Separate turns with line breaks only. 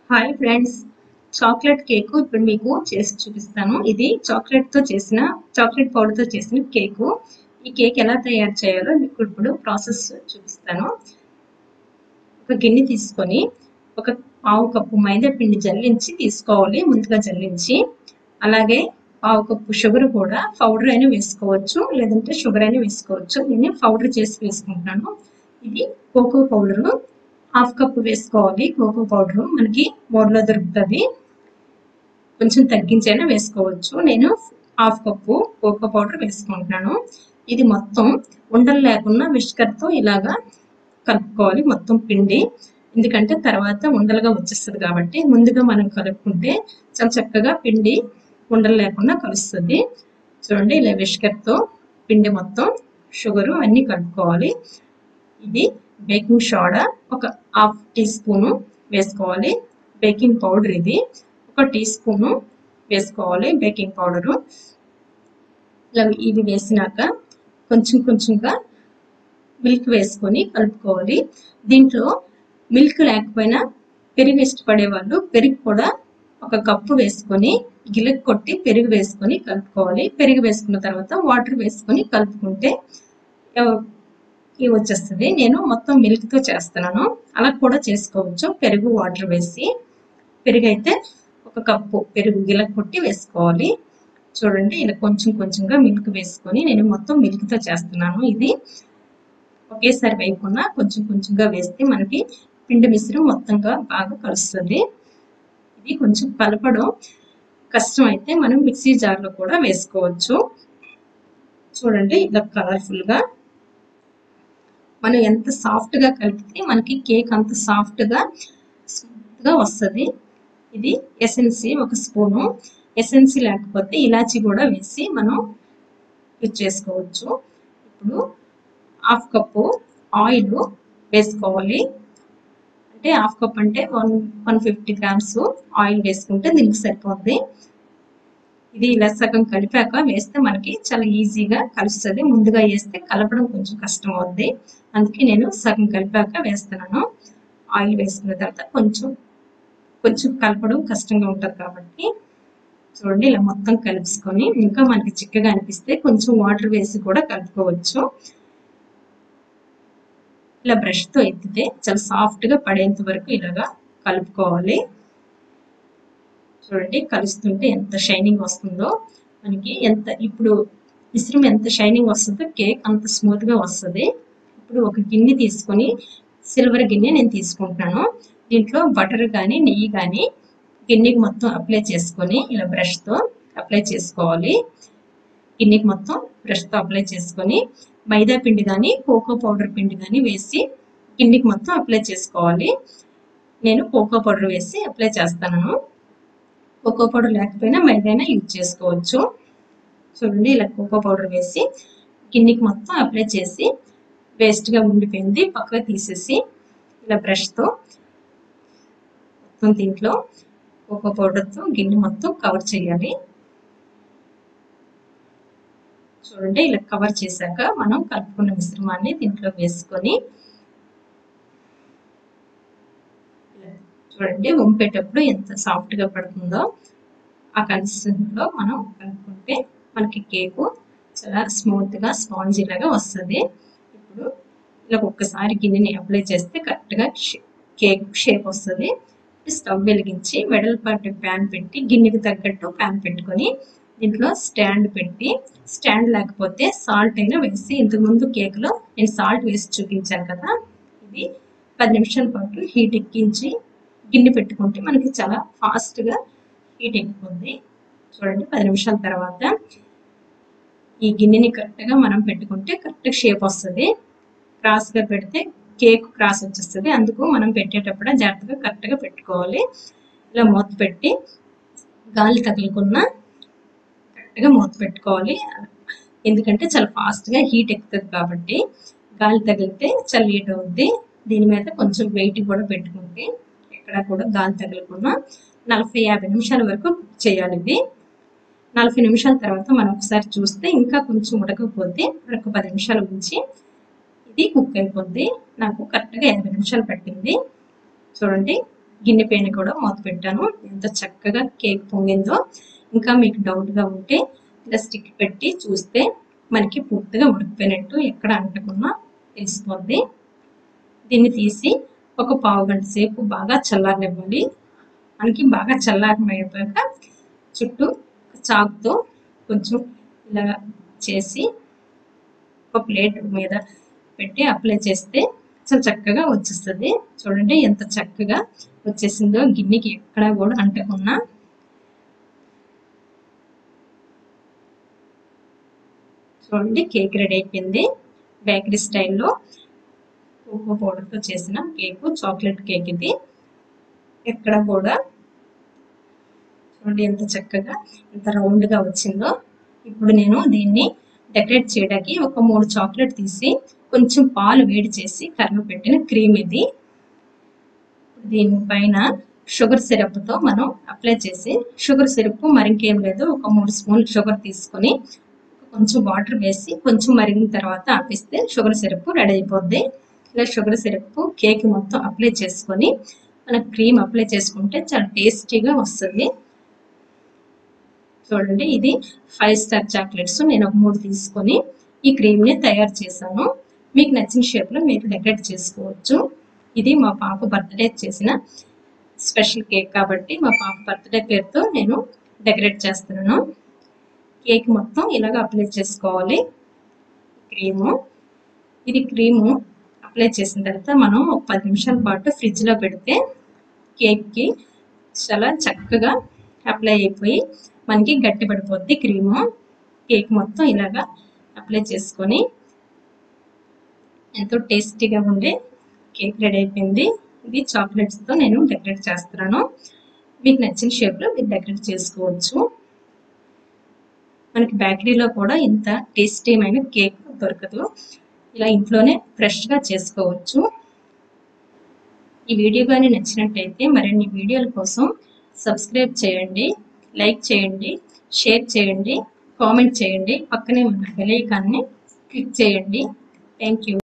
hi friends chocolate cake ఇప్పుడు మీకు చేసి చూపిస్తాను ఇది చాక్లెట్ తో చేసిన చాక్లెట్ పౌడర్ తో చేసిన కేకు ఈ కేక్ ఎలా తయారు చేయాలో మీకు ఇప్పుడు ప్రాసెస్ చూపిస్తాను ఒక గిన్నె తీసుకొని ఒక పావు కప్పు మైదా పిండి జల్లించి తీసుకోవాలి ముందుగా జల్లించి అలాగే పావు కప్పు షుగర్ కూడా పౌడర్ అయినా వేసుకోవచ్చు లేదంటే షుగర్ అయినా వేసుకోవచ్చు నేను పౌడర్ చేసి వేసుకుంటున్నాను ఇది కోకో పౌడర్ హాఫ్ కప్ వేసుకోవాలి కోకో పౌడర్ మనకి మోర్లో దొరుకుతుంది కొంచెం తగ్గించైనా వేసుకోవచ్చు నేను హాఫ్ కప్పు కోకో పౌడర్ వేసుకుంటున్నాను ఇది మొత్తం ఉండలు లేకుండా విష్కర్తో ఇలాగా కలుపుకోవాలి మొత్తం పిండి ఎందుకంటే తర్వాత ఉండలుగా వచ్చేస్తుంది కాబట్టి ముందుగా మనం కలుపుకుంటే చాలా చక్కగా పిండి ఉండలు లేకుండా కలుస్తుంది చూడండి ఇలా విష్కర్తో పిండి మొత్తం షుగరు అన్నీ కలుపుకోవాలి ఇది బేకింగ్ సోడా ఒక హాఫ్ టీ స్పూను వేసుకోవాలి బేకింగ్ పౌడర్ ఇది ఒక టీ స్పూను వేసుకోవాలి బేకింగ్ పౌడరు ఇలా ఇది వేసినాక కొంచెం కొంచెంగా మిల్క్ వేసుకొని కలుపుకోవాలి దీంట్లో మిల్క్ లేకపోయినా పెరుగు ఇష్టపడే వాళ్ళు పెరుగు కూడా ఒక కప్పు వేసుకొని గిలక్ కొట్టి పెరుగు వేసుకొని కలుపుకోవాలి పెరుగు వేసుకున్న తర్వాత వాటర్ వేసుకొని కలుపుకుంటే ఇవి వచ్చేస్తుంది నేను మొత్తం మిల్క్తో చేస్తున్నాను అలా కూడా చేసుకోవచ్చు పెరుగు వాటర్ వేసి పెరుగు అయితే ఒక కప్పు పెరుగు గిలక్ కొట్టి వేసుకోవాలి చూడండి ఇలా కొంచెం కొంచెంగా మిల్క్ వేసుకొని నేను మొత్తం మిల్క్తో చేస్తున్నాను ఇది ఒకేసారి వేయకుండా కొంచెం కొంచెంగా వేస్తే మనకి పిండి మిశ్రం మొత్తంగా బాగా కలుస్తుంది ఇది కొంచెం కలపడం కష్టం అయితే మనం మిక్సీ జార్లో కూడా వేసుకోవచ్చు చూడండి ఇలా కలర్ఫుల్గా మనం ఎంత సాఫ్ట్గా కలిపితే మనకి కేక్ అంత సాఫ్ట్గా స్మూత్గా వస్తుంది ఇది ఎసెన్సీ ఒక స్పూను ఎసెన్సీ లేకపోతే ఇలాచి కూడా వేసి మనం యూజ్ చేసుకోవచ్చు ఇప్పుడు హాఫ్ కప్పు ఆయిల్ వేసుకోవాలి అంటే హాఫ్ కప్ అంటే one one fifty grams oil వేసుకుంటే దీనికి సరిపోద్ది ఇది ఇలా సగం కలిపాక వేస్తే మనకి చాలా ఈజీగా కలుస్తుంది ముందుగా వేస్తే కలపడం కొంచెం కష్టం అవుద్ది అందుకే నేను సగం కలిపాక వేస్తున్నాను ఆయిల్ వేసుకున్న తర్వాత కొంచెం కొంచెం కలపడం కష్టంగా ఉంటుంది కాబట్టి చూడండి ఇలా మొత్తం కలుపుకొని ఇంకా మనకి చిక్కగా అనిపిస్తే కొంచెం వాటర్ వేసి కూడా కలుపుకోవచ్చు ఇలా బ్రష్తో ఎత్తితే చాలా సాఫ్ట్గా పడేంత వరకు ఇలాగా కలుపుకోవాలి చూడండి కలుస్తుంటే ఎంత షైనింగ్ వస్తుందో మనకి ఎంత ఇప్పుడు మిశ్రమం ఎంత షైనింగ్ వస్తుందో కేక్ అంత స్మూత్గా వస్తుంది ఇప్పుడు ఒక గిన్నె తీసుకొని సిల్వర్ గిన్నె నేను తీసుకుంటున్నాను దీంట్లో బటర్ కానీ నెయ్యి కానీ గిన్నెకి మొత్తం అప్లై చేసుకొని ఇలా బ్రష్తో అప్లై చేసుకోవాలి గిన్నెకి మొత్తం బ్రష్తో అప్లై చేసుకొని మైదా పిండి కానీ కోకో పౌడర్ పిండి కానీ వేసి గిన్నెకి మొత్తం అప్లై చేసుకోవాలి నేను కోకో పౌడర్ వేసి అప్లై చేస్తాను కోకో పౌడర్ లేకపోయినా మైదానా యూజ్ చేసుకోవచ్చు చూడండి ఇలా కోకో పౌడర్ వేసి గిన్నెకి మొత్తం అప్లై చేసి వేస్ట్గా ఉండిపోయింది పక్కకు తీసేసి ఇలా బ్రష్తో మొత్తం దీంట్లో కోకో పౌడర్తో గిన్నె మొత్తం కవర్ చేయాలి చూడండి ఇలా కవర్ చేశాక మనం కలుపుకున్న మిశ్రమాన్ని దీంట్లో వేసుకొని చూడండి వంపేటప్పుడు ఎంత సాఫ్ట్గా పడుతుందో ఆ కన్సిస్టెన్సీలో మనం కలుపుకుంటే మనకి కేకు చాలా స్మూత్గా స్పాంజీ లాగా వస్తుంది ఇప్పుడు ఇలా ఒక్కసారి గిన్నెని అప్లై చేస్తే కరెక్ట్గా కేక్ షేప్ వస్తుంది స్టవ్ వెలిగించి వెడల్పాటి ప్యాన్ పెట్టి గిన్నెకి తగ్గట్టు ప్యాన్ పెట్టుకొని దీంట్లో స్టాండ్ పెట్టి స్టాండ్ లేకపోతే సాల్ట్ అయినా వేసి ఇంతకుముందు కేక్లో నేను సాల్ట్ వేసి చూపించాను కదా ఇది పది నిమిషాల పాటు హీట్ ఎక్కించి గిన్నె పెట్టుకుంటే మనకి చాలా ఫాస్ట్గా హీట్ ఎక్కిపోద్ది చూడండి పది నిమిషాల తర్వాత ఈ గిన్నెని కరెక్ట్గా మనం పెట్టుకుంటే కరెక్ట్ షేప్ వస్తుంది క్రాస్గా పెడితే కేక్ క్రాస్ వచ్చేస్తుంది అందుకు మనం పెట్టేటప్పుడు జాగ్రత్తగా కరెక్ట్గా పెట్టుకోవాలి ఇలా మూత పెట్టి గాలి తగలకుండా కరెక్ట్గా మూత పెట్టుకోవాలి ఎందుకంటే చాలా ఫాస్ట్గా హీట్ ఎక్కుతుంది కాబట్టి గాలి తగిలితే చాలా హీట్ అవుద్ది దీని మీద కొంచెం వెయిట్ కూడా పెట్టుకుంటే ఎక్కడ కూడా గాలి తగలకుండా నలభై యాభై నిమిషాల వరకు కుక్ చేయాలి ఇది నలభై నిమిషాల తర్వాత మనం ఒకసారి చూస్తే ఇంకా కొంచెం ఉడకపోతే మరొక పది నిమిషాలు ఉంచి ఇది కుక్ అయిపోద్ది నాకు కరెక్ట్గా యాభై నిమిషాలు పట్టింది చూడండి గిన్నె పైన కూడా మూత పెట్టాను ఎంత చక్కగా కేక్ పొంగిందో ఇంకా మీకు డౌట్గా ఉంటే ఇలా స్టిక్ పెట్టి చూస్తే మనకి పూర్తిగా ఉడికిపోయినట్టు ఎక్కడ అంటకున్నా తెలిసిపోద్ది దీన్ని తీసి ఒక పావు గంట సేపు బాగా చల్లారనివ్వాలి మనకి బాగా చల్లారిపోయాక చుట్టూ చాకుతో కొంచెం ఇలా చేసి ఒక ప్లేట్ మీద పెట్టి అప్లై చేస్తే చాలా చక్కగా వచ్చేస్తుంది చూడండి ఎంత చక్కగా వచ్చేసిందో గిన్నెకి ఎక్కడ కూడా అంటకున్నా చూడండి కేక్ రెడీ అయిపోయింది బేకరీ స్టైల్లో కోకో పౌడర్తో చేసిన కేక్ చాక్లెట్ కేక్ ఇది ఎక్కడ కూడా చూడండి ఎంత చక్కగా ఎంత రౌండ్గా వచ్చిందో ఇప్పుడు నేను దీన్ని డెకరేట్ చేయడానికి ఒక మూడు చాక్లెట్ తీసి కొంచెం పాలు వేడి చేసి కర్ర పెట్టిన క్రీమ్ ఇది దీనిపైన షుగర్ సిరప్తో మనం అప్లై చేసి షుగర్ సిరప్ మరింకేం లేదు ఒక మూడు స్పూన్లు షుగర్ తీసుకొని కొంచెం వాటర్ వేసి కొంచెం మరిగిన తర్వాత ఆపిస్తే షుగర్ సిరప్ రెడీ అయిపోద్ది ఇలా షుగర్ సిరప్ కేక్ మొత్తం అప్లై చేసుకొని మన క్రీమ్ అప్లై చేసుకుంటే చాలా టేస్టీగా వస్తుంది చూడండి ఇది ఫైవ్ స్టార్ చాక్లెట్స్ నేను ఒక మూడు తీసుకొని ఈ క్రీమ్ని తయారు చేశాను మీకు నచ్చిన షేప్లో మీరు డెకరేట్ చేసుకోవచ్చు ఇది మా పాప బర్త్డే చేసిన స్పెషల్ కేక్ కాబట్టి మా పాప బర్త్డే పేరుతో నేను డెకరేట్ చేస్తున్నాను కేక్ మొత్తం ఇలాగ అప్లై చేసుకోవాలి క్రీము ఇది క్రీము అప్లై చేసిన తర్వాత మనం ఒక పది నిమిషాల పాటు ఫ్రిడ్జ్లో పెడితే కేక్కి చాలా చక్కగా అప్లై అయిపోయి మనకి గట్టి పడిపోద్ది క్రీము కేక్ మొత్తం ఇలాగా అప్లై చేసుకొని ఎంతో టేస్టీగా ఉండే కేక్ రెడీ అయిపోయింది ఇది చాక్లెట్స్తో నేను డెకరేట్ చేస్తున్నాను మీకు నచ్చిన షేప్లో మీరు డెకరేట్ చేసుకోవచ్చు మనకి బేకరీలో కూడా ఇంత టేస్టీమైన కేక్ దొరకదు ఇలా ఇంట్లోనే ఫ్రెష్గా చేసుకోవచ్చు ఈ వీడియో కానీ నచ్చినట్టయితే మరిన్ని వీడియోల కోసం సబ్స్క్రైబ్ చేయండి లైక్ చేయండి షేర్ చేయండి కామెంట్ చేయండి పక్కనే ఉన్న బెల్ ఐకాన్ని క్లిక్ చేయండి థ్యాంక్ యూ